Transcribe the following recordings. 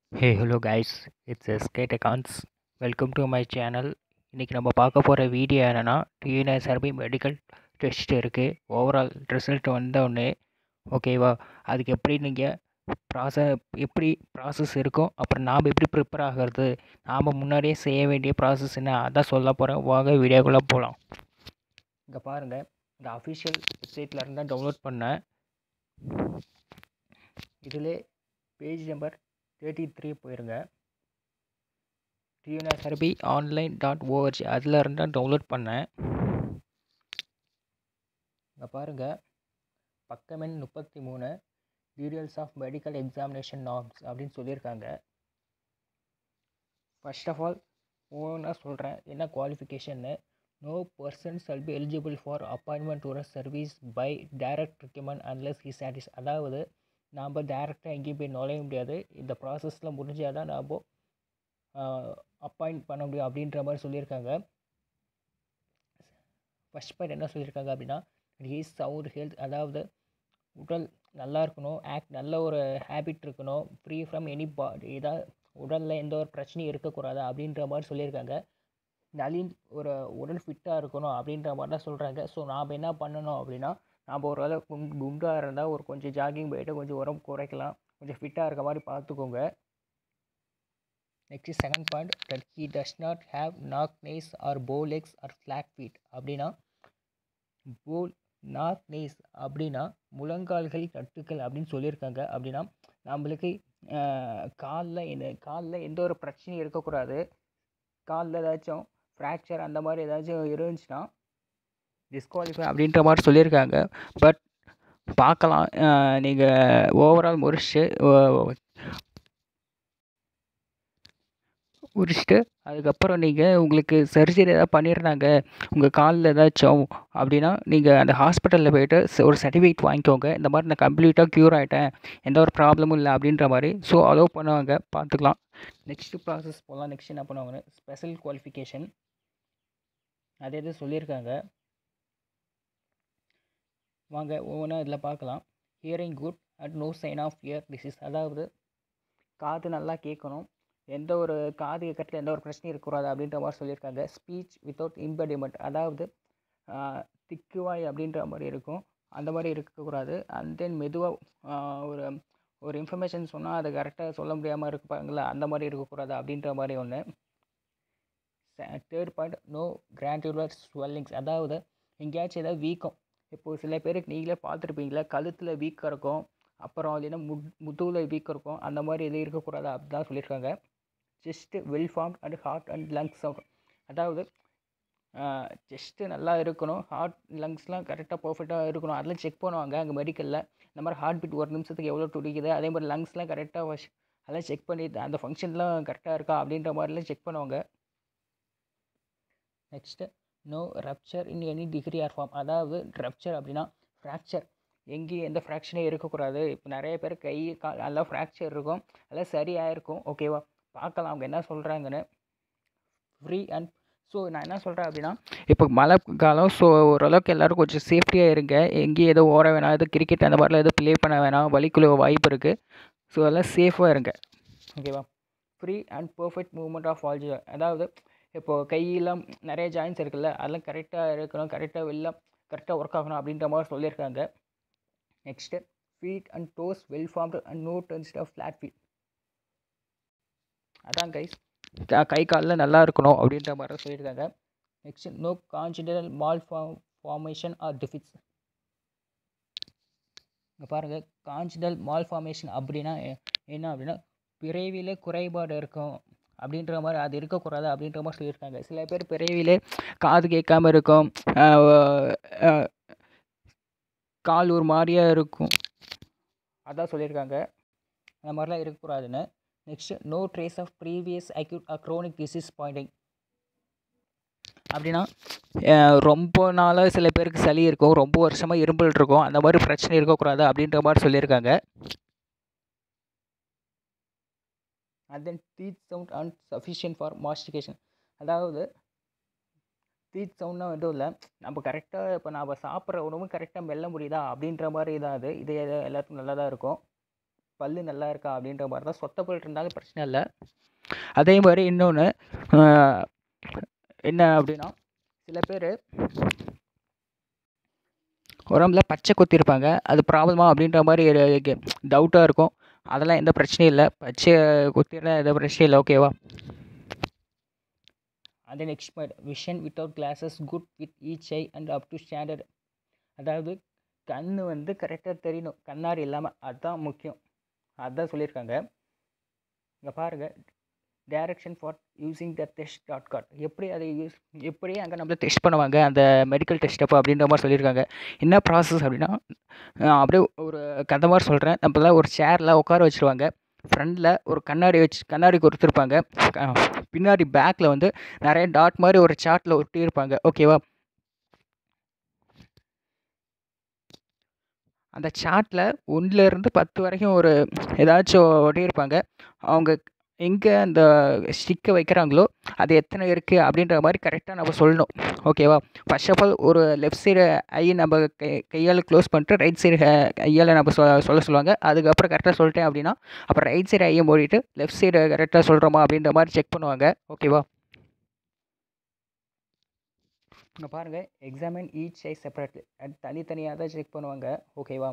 hey hello guys it's எஸ்கேட் accounts welcome to my channel இன்றைக்கி நம்ம பார்க்க போகிற வீடியோ என்னென்னா டிஎன்எஸ்ஆர்பி மெடிக்கல் டெஸ்ட் இருக்குது ஓவரால் ரிசல்ட் வந்தோடனே ஓகேவா அதுக்கு எப்படி நீங்கள் ப்ராச எப்படி ப்ராசஸ் இருக்கும் அப்புறம் நாம் எப்படி ப்ரிப்பேர் ஆகிறது நாம் முன்னாடியே செய்ய வேண்டிய ப்ராசஸ் என்ன அதான் சொல்ல போகிறேன் வாங்க வீடியோக்குள்ளே போகலாம் இங்கே பாருங்கள் இந்த அஃபிஷியல் வெப்சைட்டில் இருந்தால் டவுன்லோட் பண்ணேன் இதில் பேஜ் நம்பர் தேர்ட்டி த்ரீ போயிருங்க டியூஎன்எஸ்ஆர்பி ஆன்லைன் டாட் ஓஆர்ஜி அதில் இருந்தால் டவுன்லோட் பண்ணேன் இங்கே பாருங்கள் பக்கமெண் முப்பத்தி மூணு details of medical examination norms அப்படின்னு சொல்லியிருக்காங்க ஃபர்ஸ்ட் ஆஃப் ஆல் ஒவ்வொன்றா சொல்கிறேன் என்ன குவாலிஃபிகேஷன்னு no person shall be eligible for appointment to service by direct recommend unless he சாட்டிஸ் அதாவது நாம் டேரெக்டாக எங்கேயும் போய் நுழைய முடியாது இந்த ப்ராசஸில் முடிஞ்சால் தான் நாம் அப்பாயிண்ட் பண்ண முடியும் அப்படின்ற மாதிரி சொல்லியிருக்காங்க ஃபஸ்ட் பாயிண்ட் என்ன சொல்லியிருக்காங்க அப்படின்னா ஹீஸ் சவுண்ட் ஹெல்த் அதாவது உடல் நல்லா இருக்கணும் ஆக்ட் நல்ல ஒரு ஹேபிட் இருக்கணும் ஃப்ரீ ஃப்ரம் எனி பா ஏதாவது உடலில் எந்த ஒரு பிரச்சனையும் இருக்கக்கூடாது அப்படின்ற மாதிரி சொல்லியிருக்காங்க நலின் ஒரு உடல் ஃபிட்டாக இருக்கணும் அப்படின்ற மாதிரி தான் சொல்கிறாங்க ஸோ நாம் என்ன பண்ணணும் அப்படின்னா நாம் ஒரு வேளை குண் குண்டாக இருந்தால் ஒரு கொஞ்சம் ஜாகிங் போயிட்டு கொஞ்சம் உரம் குறைக்கலாம் கொஞ்சம் ஃபிட்டாக இருக்க மாதிரி பார்த்துக்கோங்க next second point that he does not have knock knees or bow legs or flat feet அப்படின்னா போல் நாக் நெய்ஸ் அப்படின்னா முழங்கால்கள் கட்டுக்கள் அப்படின்னு சொல்லியிருக்காங்க அப்படின்னா நம்மளுக்கு காலில் இந்த காலில் எந்த ஒரு பிரச்சனையும் இருக்கக்கூடாது காலில் ஏதாச்சும் ஃப்ராக்சர் அந்த மாதிரி ஏதாச்சும் இருந்துச்சுன்னா டிஸ்குவாலிஃபை அப்படின்ற மாதிரி சொல்லியிருக்காங்க பட் பார்க்கலாம் நீங்கள் ஓவரால் முடிச்சுட்டு முடிச்சுட்டு அதுக்கப்புறம் நீங்கள் உங்களுக்கு சர்ஜரி ஏதாவது பண்ணிடுறாங்க உங்கள் காலில் ஏதாச்சும் அப்படின்னா நீங்கள் அந்த ஹாஸ்பிட்டலில் போயிட்டு ஒரு சர்டிஃபிகேட் வாங்கிக்கோங்க இந்த மாதிரி நான் கம்ப்ளீட்டாக க்யூர் ஆகிட்டேன் எந்த ஒரு ப்ராப்ளமும் இல்லை அப்படின்ற மாதிரி ஸோ அலோவ் பண்ணுவாங்க பார்த்துக்கலாம் நெக்ஸ்ட்டு ப்ராசஸ் போகலாம் நெக்ஸ்ட் என்ன பண்ணுவாங்கன்னு ஸ்பெஷல் குவாலிஃபிகேஷன் அதே இது சொல்லியிருக்காங்க வாங்க ஒவ்வொன்றா இதில் பார்க்கலாம் hearing good at no sign of ear disease அதாவது காது நல்லா கேட்கணும் எந்த ஒரு காது கேட்கறதுல எந்த ஒரு பிரச்சனையும் இருக்கக்கூடாது அப்படின்ற மாதிரி சொல்லியிருக்காங்க ஸ்பீச் வித்தவுட் இம்பெடிமெண்ட் அதாவது திக்குவாய் அப்படின்ற மாதிரி இருக்கும் அந்த மாதிரி இருக்கக்கூடாது அண்ட் தென் மெதுவாக ஒரு ஒரு இன்ஃபர்மேஷன் சொன்னால் அதை கரெக்டாக சொல்ல முடியாமல் இருப்பாங்களா அந்த மாதிரி இருக்கக்கூடாது அப்படின்ற மாதிரி ஒன்று third point no glandular swellings அதாவது எங்கேயாச்சும் ஏதாவது வீக்கம் இப்போது சில பேருக்கு நீங்களே பார்த்துருப்பீங்களா கழுத்தில் வீக்கம் இருக்கும் அப்புறம் இல்லைன்னா முட் முதுகில் வீக்கம் இருக்கும் அந்த மாதிரி எதுவும் இருக்கக்கூடாது அப்படி தான் சொல்லியிருக்காங்க chest well form and heart and lungs sound அதாவது செஸ்ட்டு நல்லா இருக்கணும் ஹார்ட் லங்ஸ்லாம் கரெக்டாக பர்ஃபெக்டாக இருக்கணும் அதெல்லாம் செக் பண்ணுவாங்க அங்கே மெடிக்கலில் இந்த மாதிரி ஹார்ட் பீட் ஒரு நிமிஷத்துக்கு எவ்வளோ துடிக்குது அதே மாதிரி லங்ஸ்லாம் கரெக்டாக வஷ் அதெல்லாம் செக் பண்ணி அந்த ஃபங்க்ஷன்லாம் கரெக்டாக இருக்கா அப்படின்ற மாதிரிலாம் செக் பண்ணுவாங்க next no rupture in any degree or form அதாவது ரப்சர் அப்படின்னா ஃப்ராக்சர் எங்கேயும் எந்த ஃப்ராக்ஷனே இருக்கக்கூடாது இப்போ நிறைய பேர் கை கால் எல்லாம் ஃப்ராக்சர் இருக்கும் அதெல்லாம் சரியாக இருக்கும் ஓகேவா பார்க்கலாம் அவங்க என்ன சொல்கிறாங்கன்னு ஃப்ரீ அண்ட் ஸோ நான் என்ன சொல்கிறேன் அப்படின்னா இப்போ மழை காலம் ஸோ ஓரளவுக்கு எல்லோரும் கொஞ்சம் சேஃப்டியாக இருங்க எங்கேயும் எதுவும் ஓட வேணாம் எதுவும் கிரிக்கெட் அந்த மாதிரிலாம் எதுவும் ப்ளே பண்ண வேணாம் வலிக்குள்ள வாய்ப்பு இருக்குது ஸோ அதெல்லாம் சேஃபாக இருங்க ஓகேவா free and perfect movement of all அதாவது இப்போது கையெல்லாம் நிறைய ஜாயின்ஸ் இருக்குல்ல அதெல்லாம் கரெக்டாக இருக்கணும் கரெக்டாக வெளில கரெக்டாக ஒர்க் ஆகணும் அப்படின்ற மாதிரி சொல்லியிருக்காங்க next feet and toes well formed and no turns of flat feet அதான் கைஸ் கை காலில் நல்லா இருக்கணும் அப்படின்ற மாதிரி சொல்லியிருக்காங்க next no congenital mal form formation or defects இங்கே பாருங்கள் கான்ஜினல் மால் ஃபார்மேஷன் அப்படின்னா என்ன அப்படின்னா பிறவிலே குறைபாடு இருக்கும் அப்படின்ற மாதிரி அது இருக்கக்கூடாது அப்படின்ற மாதிரி சொல்லியிருக்காங்க சில பேர் பிறவிலே காது கேட்காம இருக்கும் கால் ஒரு மாதிரியாக இருக்கும் அதான் சொல்லியிருக்காங்க அந்த மாதிரிலாம் இருக்கக்கூடாதுன்னு next no trace of previous acute chronic disease pointing அப்படின்னா ரொம்ப நாளாக சில பேருக்கு சளி இருக்கும் ரொம்ப வருஷமாக இரும்பல் இருக்கும் அந்த மாதிரி பிரச்சனை இருக்கக்கூடாது அப்படின்ற மாதிரி சொல்லியிருக்காங்க and then teeth sound and sufficient for mastication அதாவது டீத் சவுண்ட்னா எதுவும் இல்லை நம்ம கரெக்டாக இப்போ நம்ம சாப்பிட்ற உணவும் கரெக்டாக மெல்ல முடியுதா அப்படின்ற மாதிரி தான் அது இது எல்லாத்துக்கும் நல்லா தான் இருக்கும் பல்லு நல்லா இருக்கா அப்படின்ற மாதிரி தான் சொத்த பல் இருந்தாலும் பிரச்சனை இல்லை அதே மாதிரி இன்னொன்று என்ன அப்படின்னா சில பேர் உடம்புல பச்சை குத்திருப்பாங்க அது ப்ராப்ளமா அப்படின்ற மாதிரி டவுட்டாக இருக்கும் அதெல்லாம் எந்த பிரச்சனையும் இல்லை பச்சை குத்தினா எந்த பிரச்சனையும் இல்லை ஓகேவா அந்த next point vision without glasses good with each eye and up to standard அதாவது கண் வந்து கரெக்டாக தெரியணும் கண்ணாடி இல்லாமல் அதுதான் முக்கியம் அதுதான் சொல்லியிருக்காங்க இங்கே பாருங்கள் direction for using the test dot card எப்படி அதை யூஸ் எப்படி அங்கே நம்மள டெஸ்ட் பண்ணுவாங்க அந்த மெடிக்கல் டெஸ்ட் அப்போ அப்படின்ற மாதிரி சொல்லியிருக்காங்க என்ன ப்ராசஸ் அப்படின்னா அப்படியே ஒரு கதை மாதிரி சொல்கிறேன் நம்மளாம் ஒரு சேரில் உட்கார வச்சுருவாங்க ஃப்ரண்டில் ஒரு கண்ணாடி வச்சு கண்ணாடி கொடுத்துருப்பாங்க பின்னாடி பேக்கில் வந்து நிறைய டாட் மாதிரி ஒரு சார்ட்டில் ஒட்டியிருப்பாங்க ஓகேவா அந்த சார்ட்டில் ஒன்றுலேருந்து பத்து வரைக்கும் ஒரு ஏதாச்சும் ஒட்டியிருப்பாங்க அவங்க எங்கே அந்த ஸ்டிக்கை வைக்கிறாங்களோ அது எத்தனை இருக்குது அப்படின்ற மாதிரி கரெக்டாக நம்ம சொல்லணும் ஓகேவா ஃபர்ஸ்ட் ஆஃப் ஆல் ஒரு லெஃப்ட் சைடு ஐ நம்ம கை கையால் க்ளோஸ் பண்ணிட்டு ரைட் சைடு கையால் நம்ம சொ சொல்ல சொல்லுவாங்க அதுக்கப்புறம் கரெக்டாக சொல்லிட்டேன் அப்படின்னா அப்புறம் ரைட் சைடு ஐயை மூடிட்டு லெஃப்ட் சைடு கரெக்டாக சொல்கிறோமா அப்படின்ற மாதிரி செக் பண்ணுவாங்க ஓகேவா இங்கே பாருங்கள் எக்ஸாமின் ஈச் ஐ செப்பரேட்லி அது தனித்தனியாக தான் செக் பண்ணுவாங்க ஓகேவா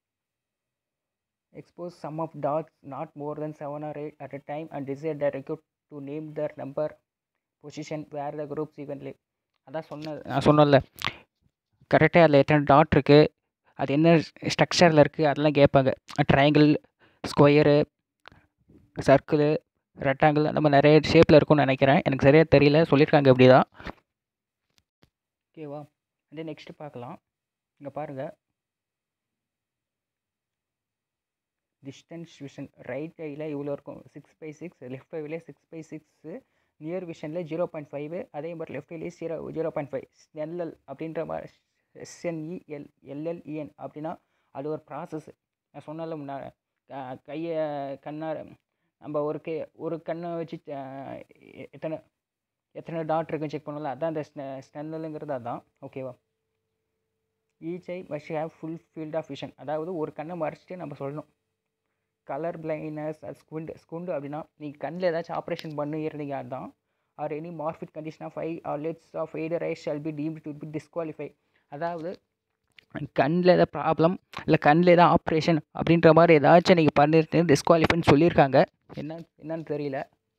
expose sum of dots not more than 7 or 8 at a time and decide the recruit to name their number position where the groups evenly அதான் சொன்னது நான் சொன்னல கரெக்டாக அதில் எத்தனை டாட் இருக்குது அது என்ன ஸ்ட்ரக்சரில் இருக்குது அதெல்லாம் கேட்பாங்க ட்ரையாங்கிள் ஸ்கொயரு சர்க்கிளு ரெக்டாங்கிள் அந்த மாதிரி நிறைய ஷேப்பில் இருக்கும்னு நினைக்கிறேன் எனக்கு சரியாக தெரியல சொல்லியிருக்காங்க இப்படி தான் ஓகேவா அதே நெக்ஸ்ட்டு பார்க்கலாம் இங்கே பாருங்கள் டிஸ்டன்ஸ் விஷன் ரைட் ஐயில் இவ்வளோ இருக்கும் சிக்ஸ் பை சிக்ஸ் லெஃப்ட் ஐவில் சிக்ஸ் பை சிக்ஸு நியர் விஷனில் ஜீரோ பாயிண்ட் ஃபைவ் அதே மாதிரி லெஃப்ட் ஐலேயே zero zero point five LL அப்படின்ற மாதிரி எஸ்என்இஎல் எல்எல்இஎன் அப்படின்னா அது ஒரு ப்ராசஸ் நான் சொன்னால முன்னா கையை கண்ணார நம்ம ஒரு கை ஒரு கண்ணை வச்சு எத்தனை எத்தனை டாட் இருக்குன்னு செக் பண்ணல அதான் அந்த ஸ்னெல்லுங்கிறது அதான் ஓகேவா each eye must have full field of vision அதாவது ஒரு கண்ணை மறைச்சிட்டு நம்ம சொல்லணும் கலர் பிளைண்ட்னஸ் ஸ்குண்டு ஸ்குண்டு அப்படின்னா நீங்கள் கண்ணில் ஏதாச்சும் ஆப்ரேஷன் பண்ணி இருந்தீங்க அதுதான் or any morbid condition of eye or lids of either eye shall be deemed to be disqualify அதாவது கண்ணில் ஏதாவது ப்ராப்ளம் இல்லை கண்ணில் ஏதாவது ஆப்ரேஷன் அப்படின்ற மாதிரி ஏதாச்சும் நீங்கள் பண்ணிட்டு டிஸ்குவாலிஃபைன்னு சொல்லியிருக்காங்க என்ன என்னன்னு தெரியல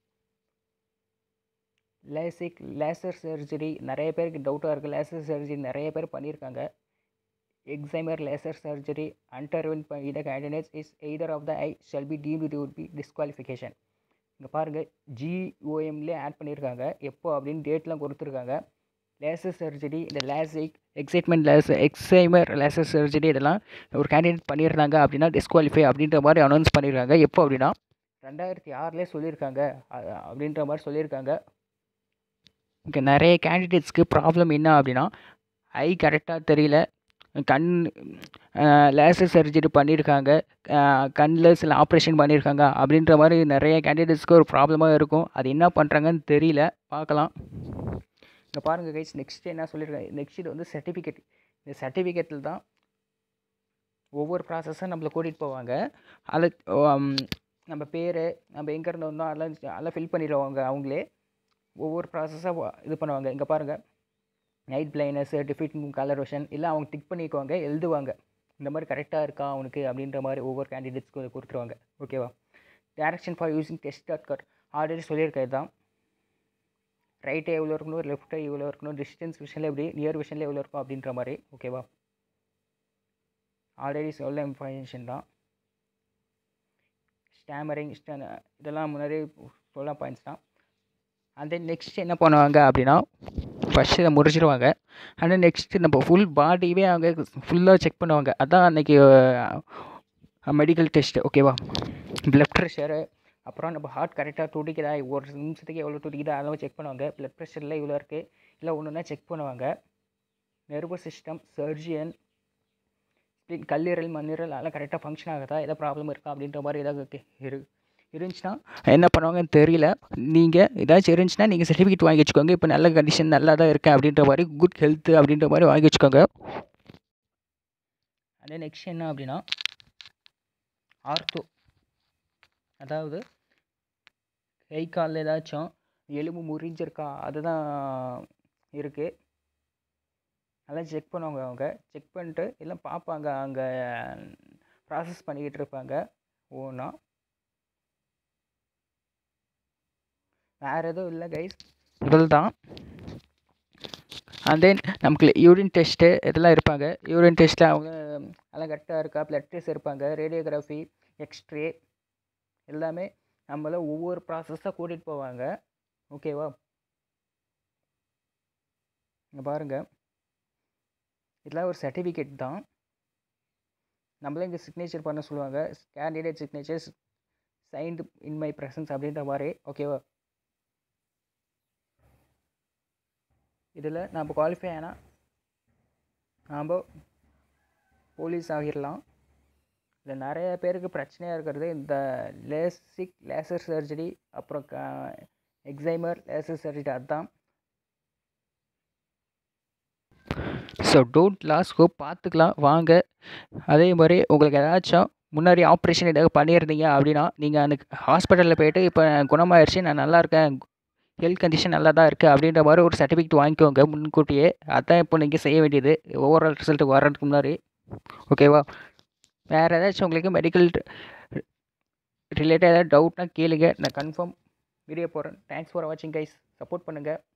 லேசிக் லேசர் சர்ஜரி நிறைய பேருக்கு டவுட்டாக இருக்குது லேசர் சர்ஜரி நிறைய பேர் பண்ணியிருக்காங்க excimer laser surgery underwent by the candidates is either of the eye shall be deemed to be disqualification இங்கே பாருங்கள் ஜிஓஎம்லேயே ஆட் பண்ணியிருக்காங்க எப்போ அப்படின்னு டேட்லாம் கொடுத்துருக்காங்க லேசர் சர்ஜரி இந்த LASIK excitement laser excimer laser surgery இதெல்லாம் ஒரு கேண்டிடேட் பண்ணியிருந்தாங்க அப்படின்னா டிஸ்குவாலிஃபை அப்படின்ற மாதிரி அனௌன்ஸ் பண்ணியிருக்காங்க எப்போ அப்படின்னா ரெண்டாயிரத்தி ஆறுலேயே சொல்லியிருக்காங்க அப்படின்ற மாதிரி சொல்லியிருக்காங்க இங்கே நிறைய கேண்டிடேட்ஸ்க்கு ப்ராப்ளம் என்ன அப்படின்னா ஐ கரெக்டாக தெரியல கண் லேசர் சர்ஜரி பண்ணியிருக்காங்க கண்ணில் சில ஆப்ரேஷன் பண்ணியிருக்காங்க அப்படின்ற மாதிரி நிறைய கேண்டிடேட்ஸ்க்கு ஒரு ப்ராப்ளமாக இருக்கும் அது என்ன பண்ணுறாங்கன்னு தெரியல பார்க்கலாம் இங்கே பாருங்கள் கைஸ் நெக்ஸ்ட் என்ன சொல்லியிருக்காங்க நெக்ஸ்ட் இது வந்து சர்டிஃபிகேட் இந்த சர்டிஃபிகேட்டில் தான் ஒவ்வொரு ப்ராசஸும் நம்மளை கூட்டிகிட்டு போவாங்க அதில் நம்ம பேர் நம்ம எங்கேருந்து வந்தோம் அதெல்லாம் அதெல்லாம் ஃபில் பண்ணிடுவாங்க அவங்களே ஒவ்வொரு ப்ராசஸாக இது பண்ணுவாங்க இங்கே பாருங்கள் night blindness defect colour vision இல்லை அவங்க டிக் பண்ணிக்குவாங்க எழுதுவாங்க இந்த மாதிரி கரெக்டாக இருக்கா அவனுக்கு அப்படின்ற மாதிரி ஒவ்வொரு கேண்டிடேட்ஸ்க்கு கொடுத்துருவாங்க ஓகேவா direction for using test dot card already சொல்லியிருக்கிறது தான் ரைட்டே எவ்வளோ இருக்கணும் லெஃப்ட்டே எவ்வளோ இருக்கணும் டிஸ்டன்ஸ் விஷனில் எப்படி நியர் விஷனில் எவ்வளோ இருக்கும் அப்படின்ற மாதிரி ஓகேவா ஆல்ரெடி சொல்ல இன்ஃபர்மேஷன் தான் ஸ்டாமரிங் இதெல்லாம் முன்னாடியே சொல்ல பாயிண்ட்ஸ் தான் அண்ட் தென் நெக்ஸ்ட் என்ன பண்ணுவாங்க அப்படின்னா ஃபஸ்ட்டு இதை முடிச்சிடுவாங்க அண்ட் நெக்ஸ்ட்டு நம்ம ஃபுல் பாடியவே அவங்க ஃபுல்லாக செக் பண்ணுவாங்க அதான் அன்றைக்கி மெடிக்கல் டெஸ்ட்டு ஓகேவா ப்ளட் ப்ரெஷரு அப்புறம் நம்ம ஹார்ட் கரெக்டாக துடிக்குதா ஒரு நிமிஷத்துக்கு எவ்வளோ துடிக்குதா அதெல்லாம் செக் பண்ணுவாங்க ப்ளட் ப்ரெஷரில் இவ்வளோ இருக்குது இல்லை ஒன்று ஒன்றா செக் பண்ணுவாங்க நர்வஸ் சிஸ்டம் சர்ஜியன் ஸ்பிளிட் கல்லீரல் மண்ணீரல் அதெல்லாம் கரெக்டாக ஃபங்க்ஷன் ஆகுதா எதாவது ப்ராப்ளம் இருக்கா அப்படின்ற மாதிரி ஏதாவது இரு இருந்துச்சுன்னா என்ன பண்ணுவாங்கன்னு தெரியல நீங்கள் ஏதாச்சும் இருந்துச்சுன்னா நீங்கள் சர்டிஃபிகேட் வாங்கி வச்சுக்கோங்க இப்போ நல்ல கண்டிஷன் நல்லா தான் இருக்கேன் அப்படின்ற மாதிரி குட் ஹெல்த் அப்படின்ற மாதிரி வாங்கி வச்சுக்கோங்க அதே நெக்ஸ்ட் என்ன அப்படின்னா ஆர்த்தோ அதாவது கை காலில் ஏதாச்சும் எலும்பு முறிஞ்சிருக்கா அதுதான் இருக்குது அதெல்லாம் செக் பண்ணுவாங்க அவங்க செக் பண்ணிட்டு எல்லாம் பார்ப்பாங்க அங்கே ப்ராசஸ் பண்ணிக்கிட்டு இருப்பாங்க ஓனா வேறு எதுவும் இல்லை கைஸ் இதில் தான் அண்ட் தென் நமக்கு யூரின் டெஸ்ட்டு இதெல்லாம் இருப்பாங்க யூரின் டெஸ்ட்டில் அவங்க எல்லாம் கரெக்டாக இருக்கா பிளட் டெஸ்ட் இருப்பாங்க ரேடியோகிராஃபி எக்ஸ்ரே எல்லாமே நம்மள ஒவ்வொரு ப்ராசஸாக கூட்டிகிட்டு போவாங்க ஓகேவா இங்கே பாருங்கள் இதெல்லாம் ஒரு சர்டிஃபிகேட் தான் நம்மளே இங்கே சிக்னேச்சர் பண்ண சொல்லுவாங்க candidate signatures signed in my presence அப்படின்ற மாதிரி ஓகேவா இதில் நம்ம குவாலிஃபை ஆனால் நாம் போலீஸ் ஆகிடலாம் இதில் நிறைய பேருக்கு பிரச்சனையாக இருக்கிறது இந்த லேசிக் லேசர் சர்ஜரி அப்புறம் க எக்ஸைமர் லேசர் சர்ஜரி அதுதான் ஸோ டோன்ட் லாஸ் ஹோப் பார்த்துக்கலாம் வாங்க அதே மாதிரி உங்களுக்கு ஏதாச்சும் முன்னாடி ஆப்ரேஷன் ஏதாவது பண்ணியிருந்தீங்க அப்படின்னா நீங்கள் அந்த ஹாஸ்பிட்டலில் போயிட்டு இப்போ குணமாயிருச்சு நான் நல்லா இருக்கேன் ஹெல்த் கண்டிஷன் நல்லா தான் இருக்குது அப்படின்ற மாதிரி ஒரு சர்டிஃபிகேட் வாங்கிக்கோங்க முன்கூட்டியே அதான் இப்போ நீங்கள் செய்ய வேண்டியது ஓவரால் ரிசல்ட் வர்றதுக்கு முன்னாடி ஓகேவா வேறு ஏதாச்சும் உங்களுக்கு மெடிக்கல் ரிலேட்டட் ஏதாவது டவுட்னா கேளுங்க நான் கன்ஃபார்ம் வீடியோ போடுறேன் தேங்க்ஸ் ஃபார் வாட்சிங் கைஸ் சப்போர்ட் பண்ணுங்கள்